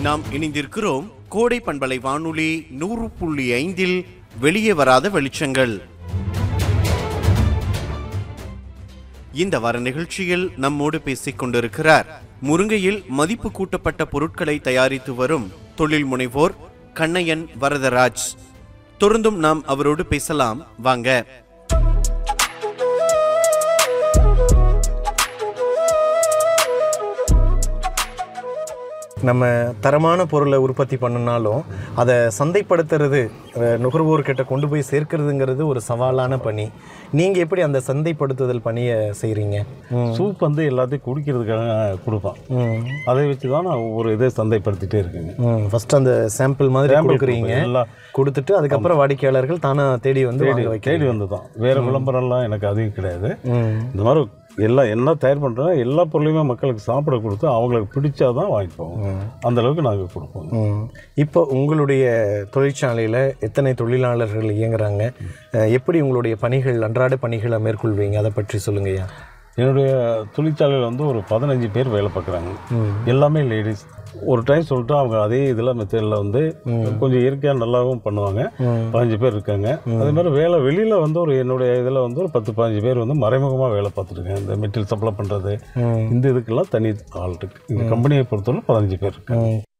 நாம் இணைந்திருக்கிறோம் கோடை பண்பலை வானொலி நூறு புள்ளி ஐந்தில் வெளியே வராத வெளிச்சங்கள் இந்த வார நிகழ்ச்சியில் நம்மோடு பேசிக் கொண்டிருக்கிறார் முருங்கையில் மதிப்பு கூட்டப்பட்ட பொருட்களை தயாரித்து வரும் தொழில் முனைவோர் கண்ணையன் வரதராஜ் தொடர்ந்தும் நாம் அவரோடு பேசலாம் வாங்க நம்ம தரமான பொருளை உற்பத்தி பண்ணினாலும் அதை சந்தைப்படுத்துறது அஹ், நுகர்வோர்கிட்ட கொண்டு போய் சேர்க்கிறதுங்கிறது ஒரு சவாலான பணி நீங்கள் எப்படி அந்த சந்தைப்படுத்துதல் பணியை செய்கிறீங்க சூப் வந்து எல்லாத்தையும் குடிக்கிறதுக்காக கொடுப்பான் அதை வச்சு தான் நான் ஒவ்வொரு இதை சந்தைப்படுத்திட்டே இருக்கேங்க ம் ஃபஸ்ட்டு அந்த சாம்பிள் மாதிரி Sample கொடுக்குறீங்க கொடுப்பேன். எல்லா கொடுத்துட்டு அதுக்கப்புறம் வாடிக்கையாளர்கள் தானா தேடி வந்து வாங்க தேடி வைக்க தேடி வந்து தான் வேற விளம்பரம்லாம் எனக்கு அதிகம் கிடையாது ம் இந்த மாதிரி எல்லாம் என்ன தயார் பண்ணுறோம் எல்லா பொருளையுமே மக்களுக்கு சாப்பிட கொடுத்து அவங்களுக்கு பிடிச்சாதான் வாங்கிப்போம் அந்த அளவுக்கு நாங்கள் கொடுப்போம் ம். இப்போ உங்களுடைய தொழிற்சாலையில் எத்தனை தொழிலாளர்கள் இயங்குறாங்க அஹ், எப்படி உங்களுடைய பணிகள் அன்றாட பணிகளை மேற்கொள்வீங்க அதை பற்றி சொல்லுங்கய்யா என்னுடைய தொழிற்சாலையில் வந்து ஒரு பதினஞ்சு பேர் வேலை பார்க்குறாங்க எல்லாமே லேடிஸ் ஒரு டைம் சொல்லிட்டு அவங்க அதே இதில் மெத்தடில் வந்து கொஞ்சம் இயற்கையாக நல்லாவும் பண்ணுவாங்க பதினஞ்சு பேர் இருக்காங்க அதே மாதிரி வேலை வெளியில் வந்து ஒரு என்னுடைய இதில் வந்து ஒரு பத்து பதினஞ்சு பேர் வந்து மறைமுகமாக வேலை பார்த்துருக்கேன் இந்த மெட்டீரியல் சப்ளை பண்ணுறது இந்த இதுக்கெல்லாம் தனி ஆள் இருக்கு இந்த கம்பெனியை பொறுத்தவரை பதினஞ்சு பேர் இருக்காங்க